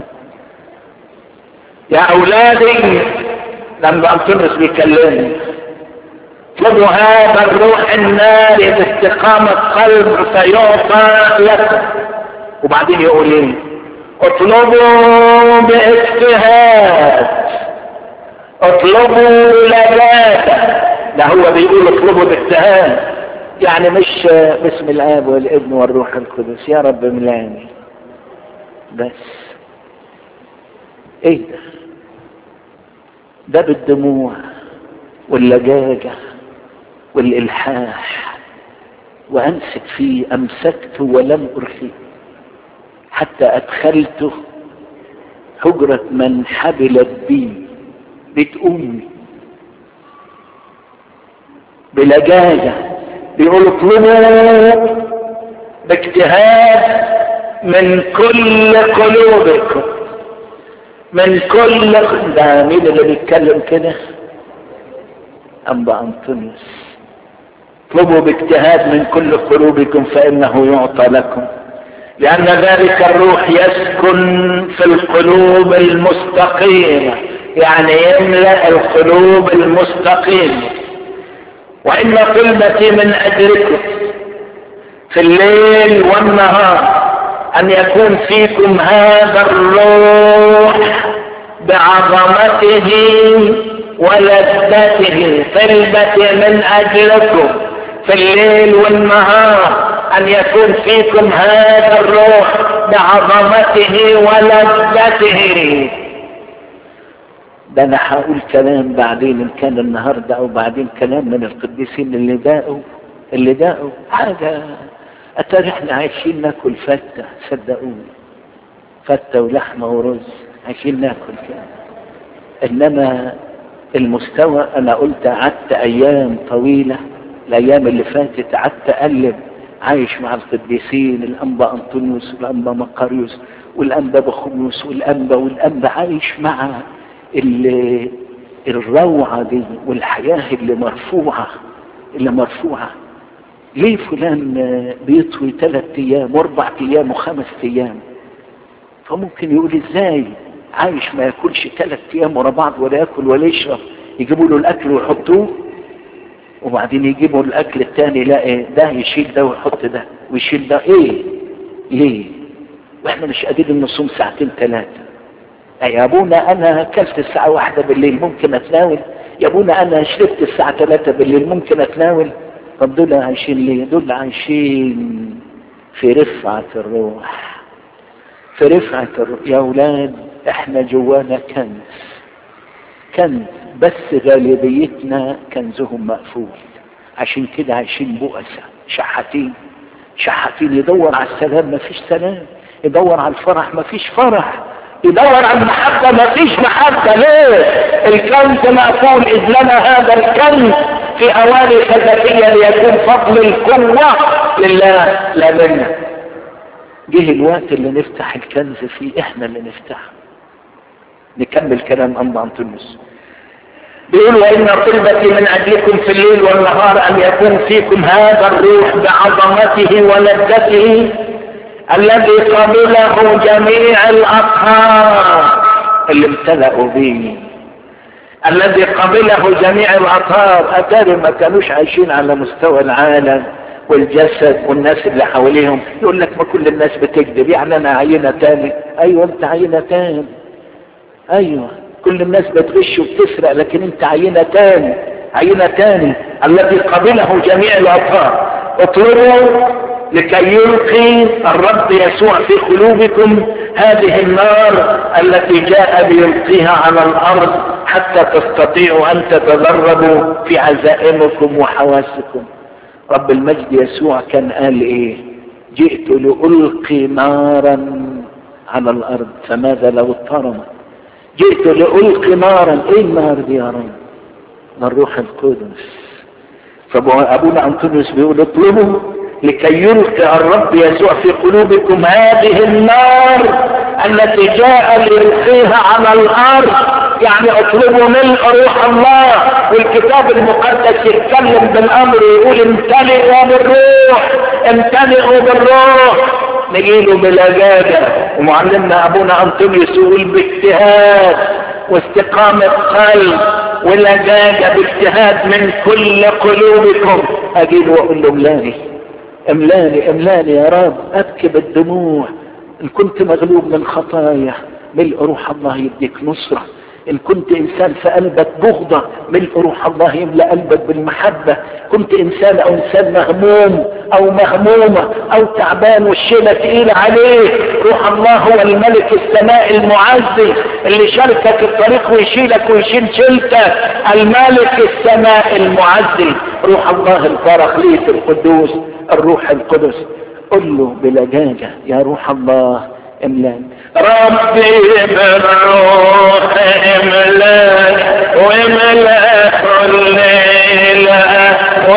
يا اولادي لما انطونس بيكلمني اطلبوا هذا الروح الناري باستقامة قلب فيعطى لكم وبعدين يقول ايه اطلبوا باجتهاد اطلبوا لجاجة ده هو بيقول اطلبوا باجتهاد يعني مش باسم الاب والابن والروح القدس يا رب ملاني بس ايه ده ده بالدموع واللجاجة والإلحاح وأمسك فيه أمسكته ولم أرخيه حتى أدخلته حجرة من حبلت بي بيت أمي بلجاجة بيقول اطلبوا باجتهاد من كل قلوبكم من كل ده مين اللي بيتكلم كده أنبا أنطونيوس اطلبوا باجتهاد من كل قلوبكم فإنه يعطى لكم لأن ذلك الروح يسكن في القلوب المستقيمة يعني يملأ القلوب المستقيمة وإن طلبتي من أجلكم في الليل والنهار أن يكون فيكم هذا الروح بعظمته ولذته طلبتي من أجلكم في الليل والنهار أن يكون فيكم هذا الروح بعظمته ولذته ده انا هقول كلام بعدين ان كان النهارده او بعدين كلام من القديسين اللي داقوا اللي داقوا حاجه اتاري احنا عايشين ناكل فته صدقوني فته ولحمه ورز عايشين ناكل كده انما المستوى انا قلت قعدت ايام طويله الايام اللي فاتت قعدت اقلب عايش مع القديسين الانبا انطونيوس والانبا مقاريوس والانبا بخوميوس والانبا والانبا عايش مع اللي الروعة دي والحياة اللي مرفوعة اللي مرفوعة ليه فلان بيطوي ثلاث ايام واربع ايام وخمس ايام فممكن يقول ازاي عايش ما ياكلش ثلاث ايام ورا بعض ولا ياكل ولا يشرب يجيبوا له الاكل ويحطوه وبعدين يجيبوا الاكل الثاني لا ايه ده يشيل ده ويحط ده ويشيل ده ايه ليه واحنا مش قادرين نصوم ساعتين ثلاثه يا ابونا انا اكلت الساعة واحدة بالليل ممكن اتناول يا ابونا انا شربت الساعة ثلاثة بالليل ممكن اتناول طب دول عايشين ليه دول عايشين في رفعة الروح في رفعة الروح يا اولاد احنا جوانا كنز كنز بس غالبيتنا كنزهم مقفول عشان كده عايشين بؤسة شحاتين شحاتين يدور على السلام مفيش سلام يدور على الفرح مفيش فرح يدور على المحبة ما فيش محبة ليه الكنز مقفول إذ لنا هذا الكنز في أواني خزفية ليكون فضل القوة لله لا منا جه الوقت اللي نفتح الكنز فيه احنا اللي نفتحه نكمل كلام أنبا أنطونيوس بيقول وإن طلبتي من أجلكم في الليل والنهار أن يكون فيكم هذا الروح بعظمته ولذته الذي قبله جميع الأطهار اللي امتلأوا به الذي قبله جميع الأطهار أتاري ما كانوش عايشين على مستوى العالم والجسد والناس اللي حواليهم يقول لك ما كل الناس بتكذب يعني انا عينة تاني ايوه انت عينة تاني ايوه كل الناس بتغش وبتسرق لكن انت عينة تاني عينة تاني الذي قبله جميع الاطهار اطلبوا لكي يلقي الرب يسوع في قلوبكم هذه النار التي جاء ليلقيها على الارض حتى تستطيعوا ان تتدربوا في عزائمكم وحواسكم رب المجد يسوع كان قال ايه جئت لألقي نارا على الارض فماذا لو اضطرمت جئت لألقي نارا ايه النار دي يا رب ده الروح القدس فابونا انطونيوس بيقول اطلبوا لكي يلقي الرب يسوع في قلوبكم هذه النار التي جاء ليلقيها على الارض يعني اطلبوا ملء روح الله والكتاب المقدس يتكلم بالامر يقول امتلئوا بالروح امتلئوا بالروح نجيله بلجاجة ومعلمنا ابونا انطونيوس يقول باجتهاد واستقامة قلب ولجاجة باجتهاد من كل قلوبكم اجيله واقول له املاني املاني املاني يا رب ابكي بالدموع ان كنت مغلوب من خطايا ملء روح الله يديك نصره ان كنت انسان في قلبك بغضة ملء روح الله يملأ قلبك بالمحبة كنت انسان او انسان مهموم او مهمومة او تعبان والشيلة تقيلة عليه روح الله هو الملك السماء المعزي اللي شاركك الطريق ويشيلك ويشيل شيلتك الملك السماء المعزي روح الله البراخليت القدوس الروح القدس قل له بلجاجة يا روح الله املاني ربي بالروح املاك واملا كل ليلة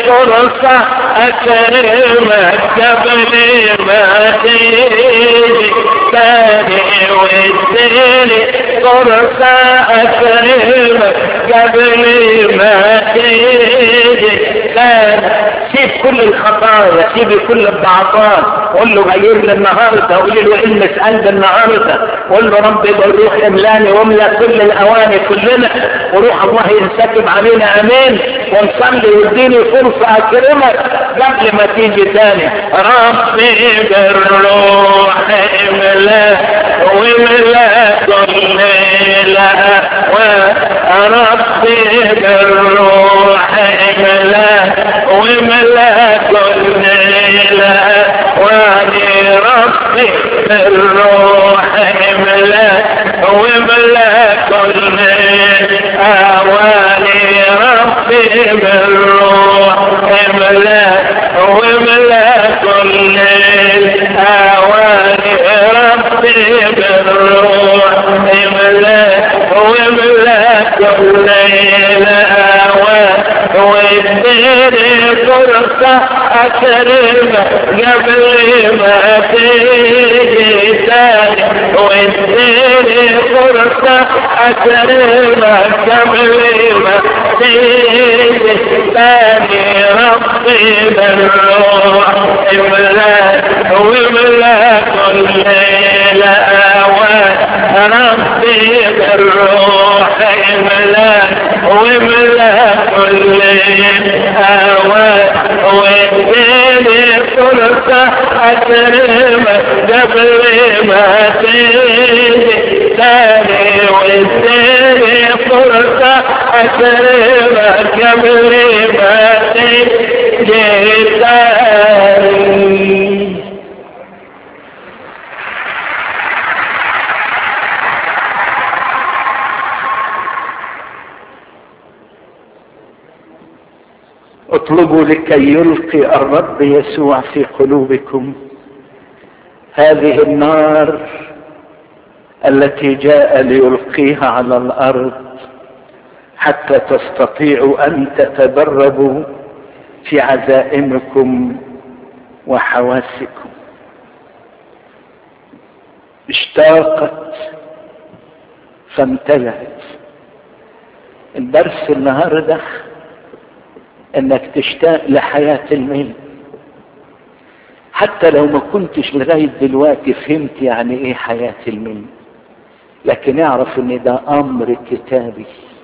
فرصة اكرمك قبل ما تيجي تاني واديني فرصة اكرمك قبل ما تيجي تاني سيب كل الخطايا سيب كل الضعفات قول له غيرني النهارده قول له المس قلب النهارده قول له ربي بالروح املاني واملا كل الاواني كلنا وروح الله ينسكب علينا امين ونصلي واديني فرصه اكرمك قبل ما تيجي تاني ربي بالروح املا واملا كل لا وربي بالروح املا واملا كل لا واني ربي بالروح املا واملا كل اواني ربي بالروح املا واملا كل اواني ربي بالروح املا واملا كل اواني واديني فرصة اكرم قبل ما تيجي تاني واديني فرصة اكرم قبل ما تيجي تاني ربي بالروح املا واملا كل الاوان ربي بالروح املا واملا كل هوى واديني فرصة أكرم قبل ما تيجي تاني واديني فرصة أكرم قبل ما تيجي تاني اطلبوا لكي يلقي الرب يسوع في قلوبكم هذه النار التي جاء ليلقيها على الارض حتى تستطيعوا ان تتدربوا في عزائمكم وحواسكم اشتاقت فامتلأت الدرس النهارده انك تشتاق لحياة الملك حتى لو ما كنتش لغاية دلوقتي فهمت يعني ايه حياة الملك لكن اعرف ان ده امر كتابي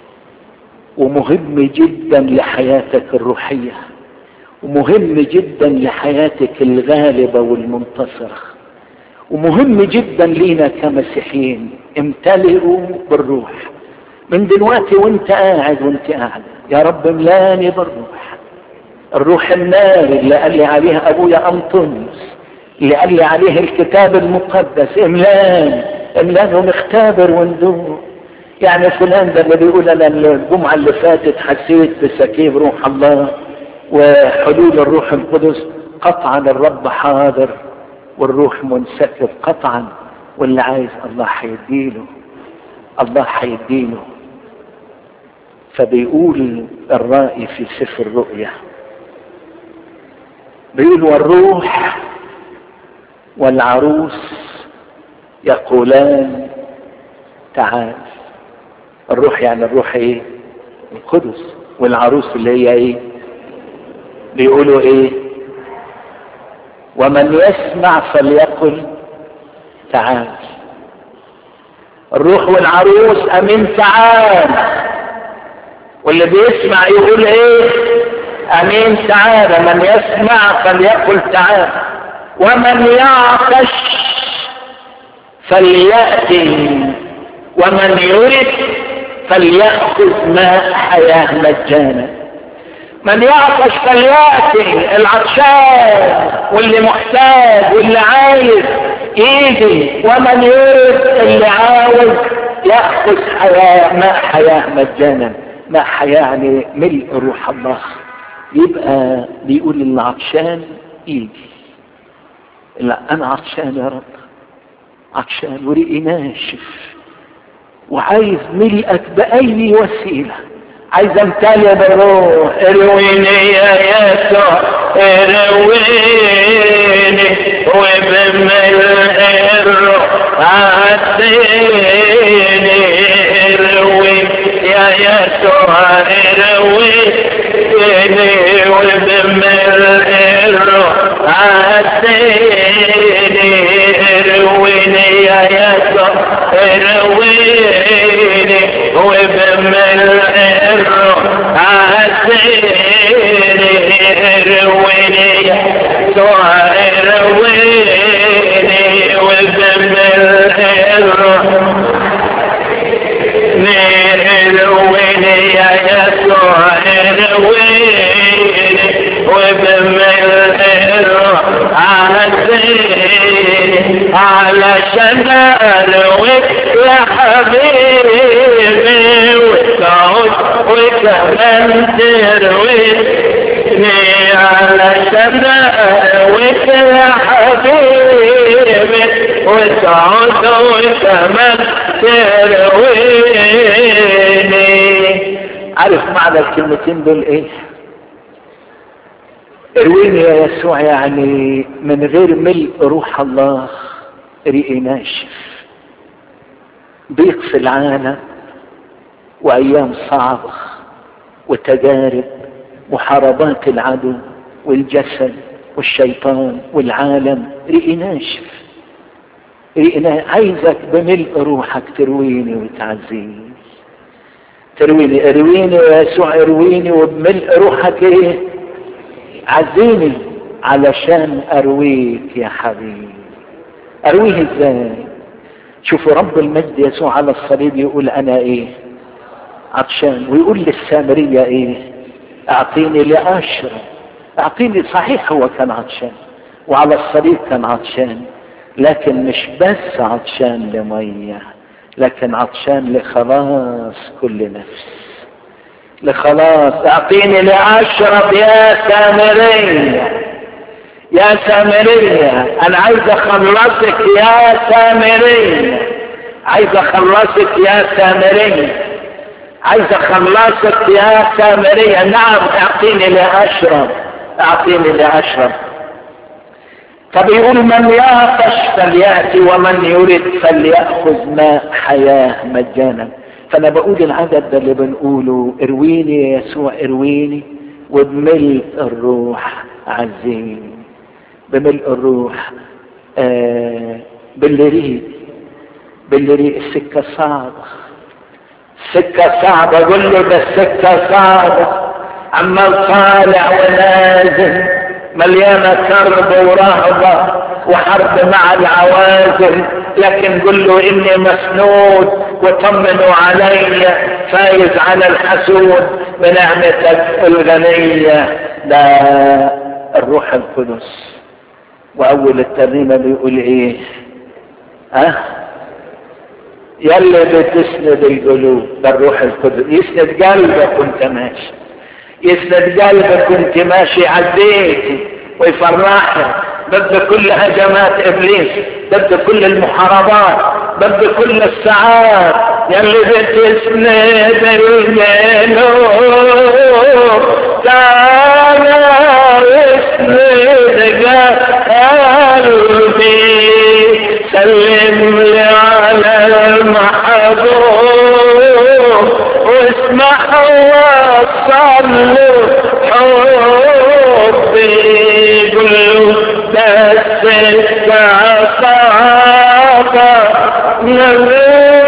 ومهم جدا لحياتك الروحية ومهم جدا لحياتك الغالبة والمنتصرة ومهم جدا لينا كمسيحيين امتلئوا بالروح من دلوقتي وانت قاعد وانت قاعد يا رب املاني بالروح الروح النار اللي قال لي عليها ابويا انطونيوس اللي قال لي عليه الكتاب المقدس املان املان ونختبر وندور يعني فلان ده اللي بيقول انا الجمعه اللي فاتت حسيت بسكيب روح الله وحلول الروح القدس قطعا الرب حاضر والروح منسكب قطعا واللي عايز الله هيديله الله هيديله فبيقول الرائي في سفر الرؤيا بيقول والروح والعروس يقولان تعال الروح يعني الروح ايه القدس والعروس اللي هي ايه بيقولوا ايه ومن يسمع فليقل تعال الروح والعروس امين تعال واللي بيسمع يقول ايه امين تعال من يسمع فليقل تعال ومن يعطش فليأتي ومن يرد فليأخذ ماء حياة مجانا من يعطش فليأتي العطشان واللي محتاج واللي عايز يجي ومن يرد اللي عاوز يأخذ حياة ماء حياة مجانا ماء حياة يعني ملء روح الله يبقى بيقول العطشان يجي لا انا عطشان يا رب عطشان وريقي ناشف وعايز ملئك بأي وسيلة عايز امتلي بالروح ارويني يا يسوع ارويني وبملء الروح عديني اروي يا يسوع ارويني وبملء الروح عديني ارويني يا يسوع ارويني وبملء الروح عديني ارويني يا يسوع ارويني وبملء الروح ارويني يا يسوع ارويني وبملء الروح عديني علشان ارويك يا حبيبي وتعود وكمان ترويني علشان ارويك يا حبيبي وتعود وكمان ترويني عارف معنى الكلمتين دول ايه ارويني يا يسوع يعني من غير ملء روح الله ريقي ناشف ضيق في العالم وايام صعبة وتجارب محاربات العدو والجسد والشيطان والعالم ريقي ناشف ريقي عايزك بملء روحك ترويني وتعزيني ترويني ارويني يا يسوع ارويني وبملء روحك ايه عزيني علشان ارويك يا حبيبي ارويه ازاي شوفوا رب المجد يسوع على الصليب يقول انا ايه عطشان ويقول للسامرية ايه اعطيني لاشرب اعطيني صحيح هو كان عطشان وعلى الصليب كان عطشان لكن مش بس عطشان لمية لكن عطشان لخلاص كل نفس لخلاص اعطيني لاشرب يا سامرية يا سامرية انا عايز اخلصك يا سامرية عايز اخلصك يا سامرية عايز اخلصك يا سامرية نعم اعطيني لاشرب اعطيني لاشرب طب يقول من يعطش فليأتي ومن يريد فليأخذ ماء حياة مجانا فانا بقول العدد ده اللي بنقوله ارويني يا يسوع ارويني وبملء الروح عزيني بملء الروح آه بالريق بالريق السكة صعبة السكة صعبة قول له ده السكة صعبة عمال طالع ونازل مليانة كرب ورهبة وحرب مع العوازل لكن قل له اني مسنود وطمنوا علي فايز على الحسود بنعمتك الغنية ده الروح القدس واول الترنيمة بيقول ايه ها أه؟ يلي بتسند القلوب ده الروح القدس يسند قلبك وانت ماشي يسند قلبك وانت ماشي عديتي ويفرحك ضد كل هجمات ابليس ضد كل المحاربات ضد كل الساعات يلي بتسند القلوب تعالى اسند قلبي سلم لي على المحبوب واسمح وصل حبي قل بس السعادة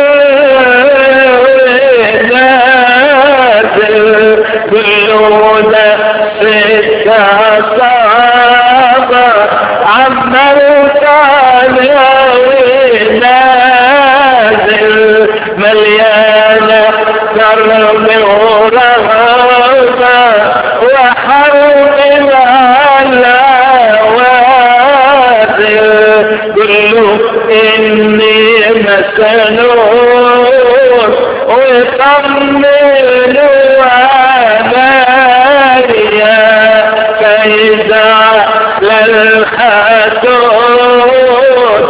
نازل كله بس السعادة عملت عليه نازل مليانة كرم ورهبة وحرب العلاوازل كله إني مسنون وطمنوا عليا فإذا للحسود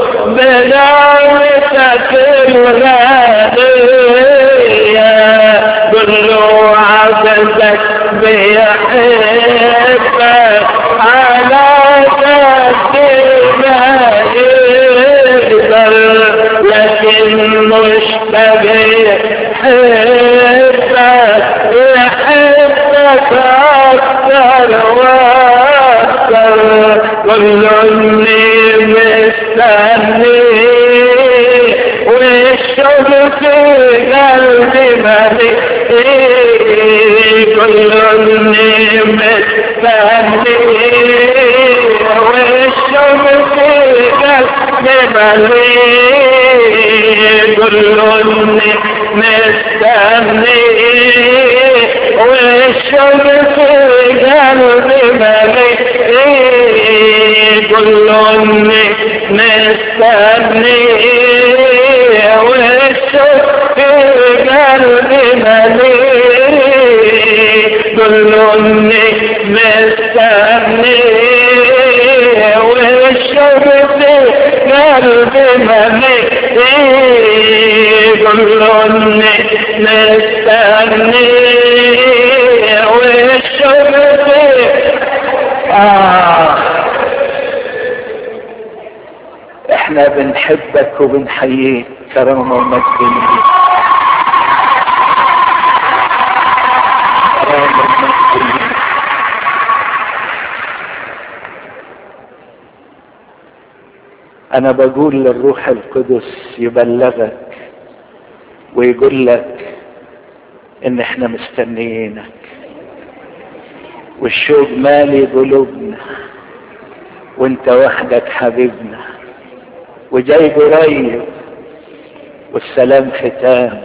بنعمتك الغالية كله عبد ما يقدر لكن مشتاق يحبك يحبك أكثر وأكثر كل اللي مستني والشوق في قلبي ملي كل اللي مستني والشوق في قلبي ملي كل اللي مستني والشوق في قلبي ملي كل اللي مستني والشوق في قلبي مليء كل مستني والشوق في قلبي مليء كل مستني والشوق في آه احنا بنحبك وبنحييك كرم ومجد ليك كرم ومجد ليك انا بقول للروح القدس يبلغك ويقول لك ان احنا مستنيينك والشوق مالي قلوبنا وانت وحدك حبيبنا وجاي قريب والسلام ختام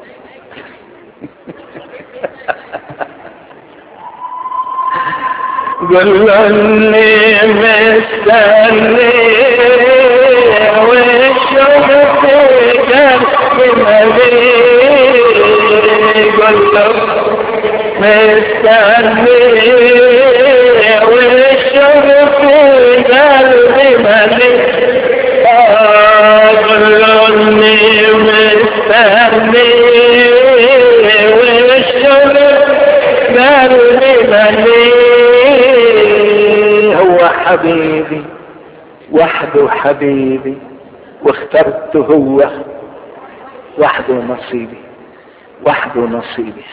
قل اني مستني والشوق في قلبي مليء قل مستني والشوق في قلبي مليء قلني مستني والشغل قلبي مليء هو حبيبي وحده حبيبي واخترته هو وحده نصيبي وحده نصيبي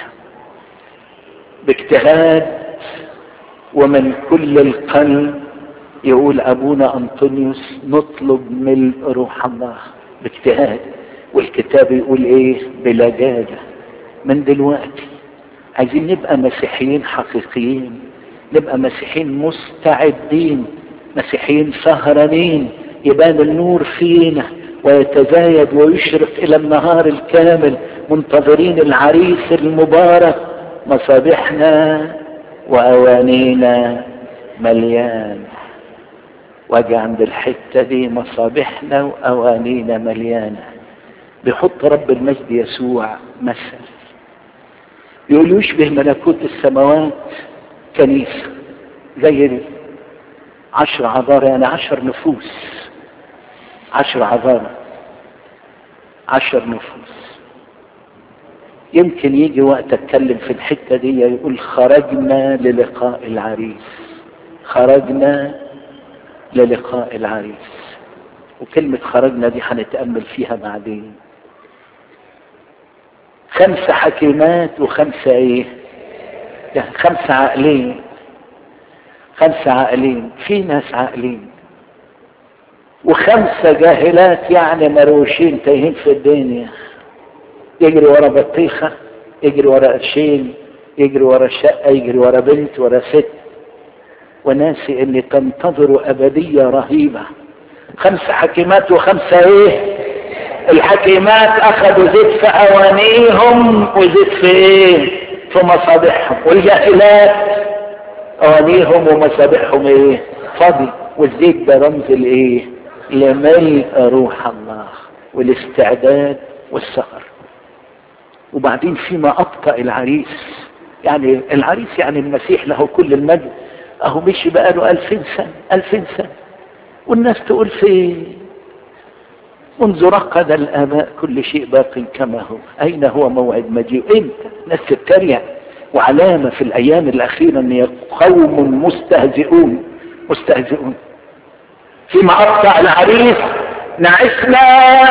باجتهاد ومن كل القلب يقول ابونا انطونيوس نطلب ملء روح الله باجتهاد والكتاب يقول ايه بلجاجة من دلوقتي عايزين نبقى مسيحيين حقيقيين نبقى مسيحيين مستعدين مسيحيين سهرانين يبان النور فينا ويتزايد ويشرق الى النهار الكامل منتظرين العريس المبارك مصابيحنا واوانينا مليان واجي عند الحتة دي مصابيحنا واوانينا مليانة بيحط رب المجد يسوع مثل يقول يشبه ملكوت السماوات كنيسة زي عشر عذارى يعني عشر نفوس عشر عذارى عشر نفوس يمكن يجي وقت اتكلم في الحتة دي يقول خرجنا للقاء العريس خرجنا للقاء العريس وكلمة خرجنا دي هنتأمل فيها بعدين خمسة حكيمات وخمسة ايه يعني خمسة عاقلين خمسة عاقلين في ناس عاقلين وخمسة جاهلات يعني مروشين تايهين في الدنيا يجري ورا بطيخة يجري ورا قرشين يجري ورا شقة يجري ورا بنت ورا ست وناسي ان تنتظر ابدية رهيبة خمسة حكيمات وخمسة ايه الحكيمات اخذوا زيت في اوانيهم وزيت في ايه في مصابيحهم والجاهلات اوانيهم ومصابيحهم ايه فاضي والزيت ده رمز الايه لملء روح الله والاستعداد والسهر وبعدين فيما ابطأ العريس يعني العريس يعني المسيح له كل المجد اهو مشي بقاله الفين سنة الفين سنة والناس تقول فين منذ رقد الآباء كل شيء باق كما هو أين هو موعد مجيء إمتى ناس تتريق وعلامة في الأيام الأخيرة أن قوم مستهزئون مستهزئون في مقطع العريس نعسنا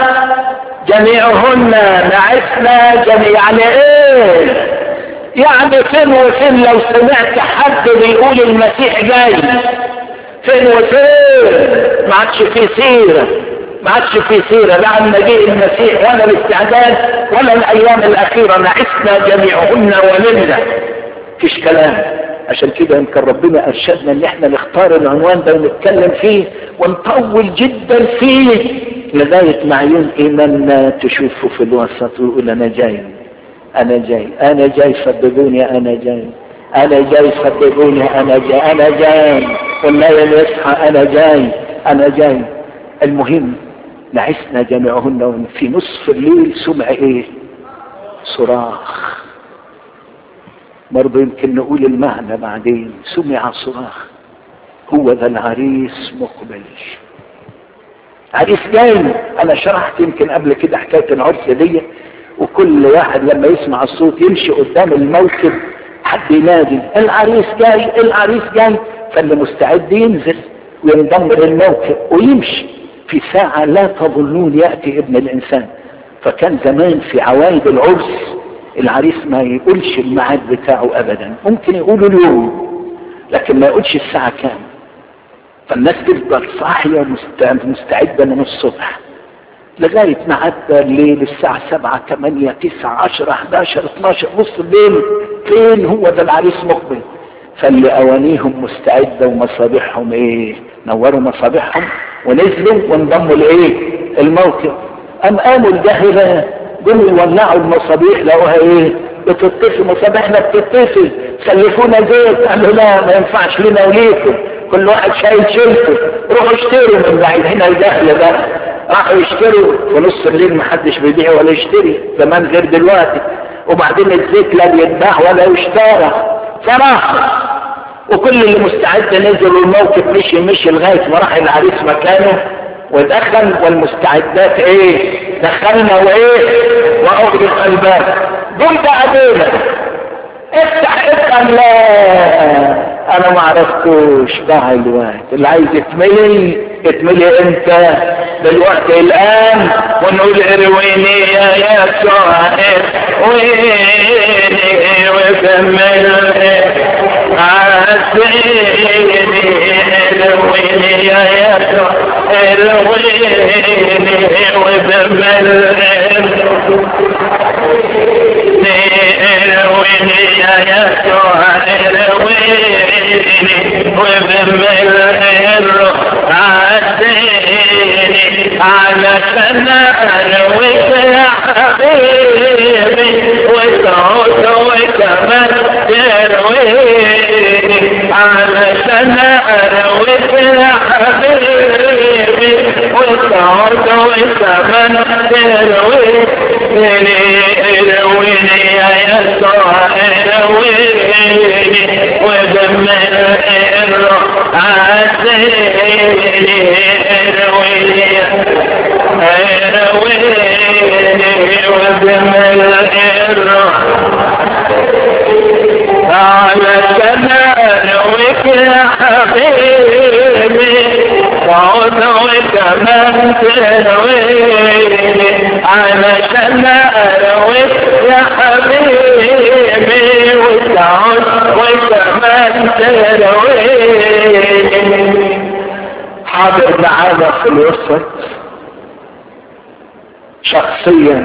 جميعهن نعسنا جميع يعني ايه يعني فين وفين لو سمعت حد بيقول المسيح جاي فين وفين ما عادش في سيره ما عادش في سيره لا عن مجيء المسيح ولا الاستعداد ولا الايام الاخيره نعسنا جميعهن ولله فيش كلام عشان كده يمكن ربنا ارشدنا ان احنا نختار العنوان ده ونتكلم فيه ونطول جدا فيه لغايه ما عيون ايماننا تشوفه في الوسط ويقول انا جاي انا جاي انا جاي صدقوني انا جاي انا جاي صدقوني انا جاي انا جاي والليل يصحى انا جاي انا جاي المهم نعسنا جميعهن في نصف الليل سمع ايه صراخ برضه يمكن نقول المعنى بعدين سمع صراخ هو ذا العريس مقبل عريس جاي انا شرحت يمكن قبل كده حكايه العرس دي وكل واحد لما يسمع الصوت يمشي قدام الموكب حد ينادي العريس جاي العريس جاي فاللي مستعد ينزل وينضم للموكب ويمشي في ساعة لا تظنون يأتي ابن الإنسان فكان زمان في عوايد العرس العريس ما يقولش الميعاد بتاعه أبدا ممكن يقولوا اليوم لكن ما يقولش الساعة كام فالناس تفضل صاحية مستعدة من الصبح لغاية ما عدى الليل الساعة سبعة ثمانية تسعة عشرة 11 12 نص الليل فين هو ده العريس مقبل فاللي أوانيهم مستعدة ومصابيحهم إيه نوروا مصابيحهم ونزلوا وانضموا لإيه الموكب أم قاموا الجاهلة قوموا يولعوا المصابيح لقوها إيه بتطفي مصابيحنا بتطفي سلفونا زيت قالوا لا ما ينفعش لنا وليكم كل واحد شايل شيلته روحوا اشتروا من بعيد هنا الجهل ده راحوا يشتروا في نص الليل محدش بيبيع ولا يشتري زمان غير دلوقتي وبعدين الزيت لا بيتباع ولا يشترى صراحة وكل اللي مستعد نزل والموقف مشي مشي لغاية ما راح العريس مكانه ودخل والمستعدات ايه دخلنا وايه واغلق الباب دول بقى دول افتح افتح لا انا ما عرفتوش ضاع الوقت اللي عايز يتملي يتملي امتى دلوقتي الان ونقول ارويني يا يسوع ارويني وكمل عسيني ارويني يا يسوع ارويني وكمل ارويني يا يسوع ارويني وبمل الروح عديني علشان انويك يا حبيبي وتعود وكمان ترويني علشان انويك يا حبيبي وتعود وكمان ترويني ارويني يا يسوع ارويني وبمل الروح عديني ارويني ارويني وبمل الروح على كمالك يا حبيبي وعود وكمان ترويني علشان ارويك يا حبيبي وتعود وكمان ترويني حاضر معانا في الوسط شخصيا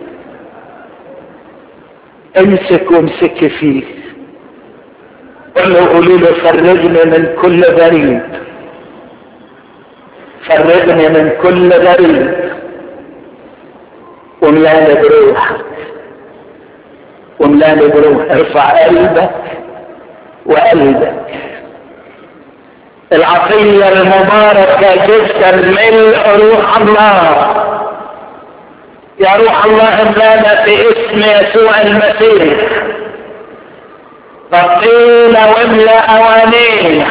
امسك وامسك فيه قل له قولوا له فرجني من كل غريب فرجني من كل غريب وملاني بروحك وملاني بروح ارفع قلبك وقلبك العطية المباركة جدا ملء روح الله يا روح الله املانا في اسم يسوع المسيح غطينا واملا اوانينا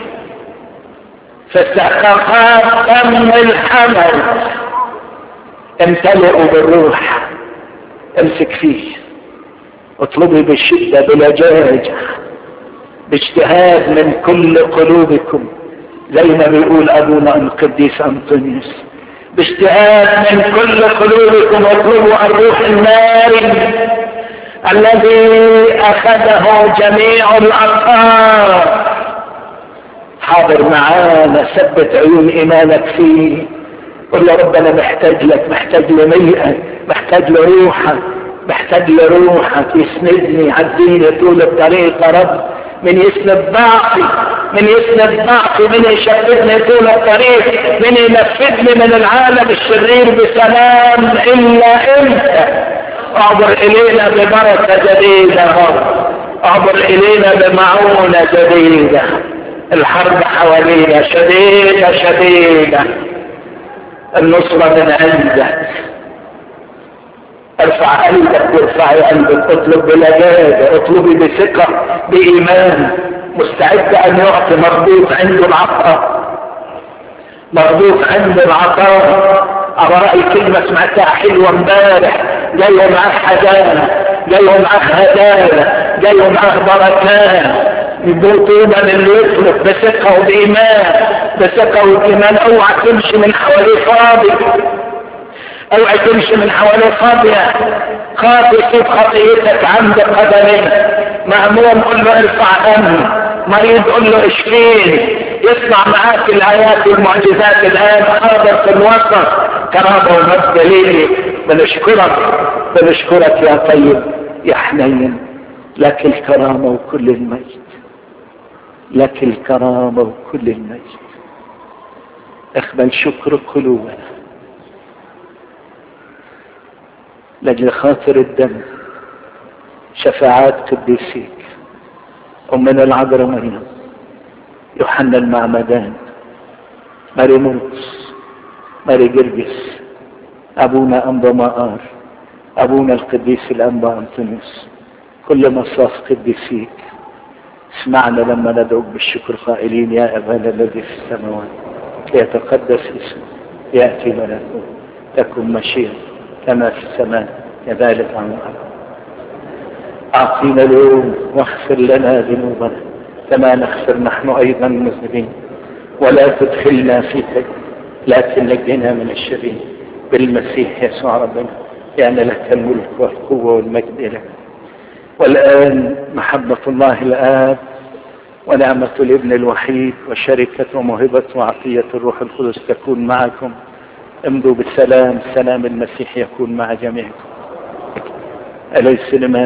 في استحقاقات دم الحمل امتلئوا بالروح امسك فيه اطلبي بالشدة بلجاجة باجتهاد من كل قلوبكم زي ما بيقول ابونا القديس انطونيوس باجتهاد من كل قلوبكم واطلبوا الروح الناري الذي اخذه جميع الاطهار حاضر معانا ثبت عيون ايمانك فيه قل يا رب انا محتاج لك محتاج لميئك محتاج لروحك محتاج لروحك يسندني عديني طول الطريق يا رب من يسند ضعفي من يسند ضعفي من يشتتني طول الطريق من ينفذني من العالم الشرير بسلام الا انت اعبر الينا ببركه جديده يا رب اعبر الينا بمعونه جديده الحرب حوالينا شديده شديده النصره من عندك ارفع قلبك وارفعي قلبك اطلب بلجاجة اطلبي بثقة بإيمان مستعد أن يعطي مربوط عنده العطاء مربوط عنده العطاء أرى رأي كلمة سمعتها حلوة امبارح جاية معاه حدانة جاية معاه هدايا جاية معاه بركات يقول طوبى للي يطلب بثقة وبإيمان بثقة وبإيمان اوعى تمشي من حواليه فاضي اوعى تمشي من حواليه فاضية خاطي يشوف خطيتك عند قدمه مأموم قل له ارفع همي مريض قل له اشفيني يصنع معاك الايات والمعجزات الان حاضر في الوسط كرامة ومجد ليلي بنشكرك بنشكرك يا طيب يا حنين لك الكرامة وكل المجد لك الكرامة وكل المجد اقبل شكر قلوبنا لاجل خاطر الدم شفاعات قديسيك أمنا العذراء مريم يوحنا المعمدان ماري مرقس ماري جرجس أبونا أنبا مآر أبونا القديس الأنبا أنطونيوس كل مصاف قديسيك اسمعنا لما ندعوك بالشكر قائلين يا أبانا الذي في السماوات ليتقدس اسمك يأتي ملكوت تكن مشيئة كما في السماء كذلك على الأرض أعطينا اليوم واغفر لنا ذنوبنا كما نغفر نحن أيضا المذنبين ولا تدخلنا في تجربة لكن نجنا من الشرير بالمسيح يسوع ربنا لأن يعني لك الملك والقوة والمجد لك والآن محبة الله الآب ونعمة الابن الوحيد وشركة وموهبة وعطية الروح القدس تكون معكم امضوا بالسلام سلام المسيح يكون مع جميعكم أليس لما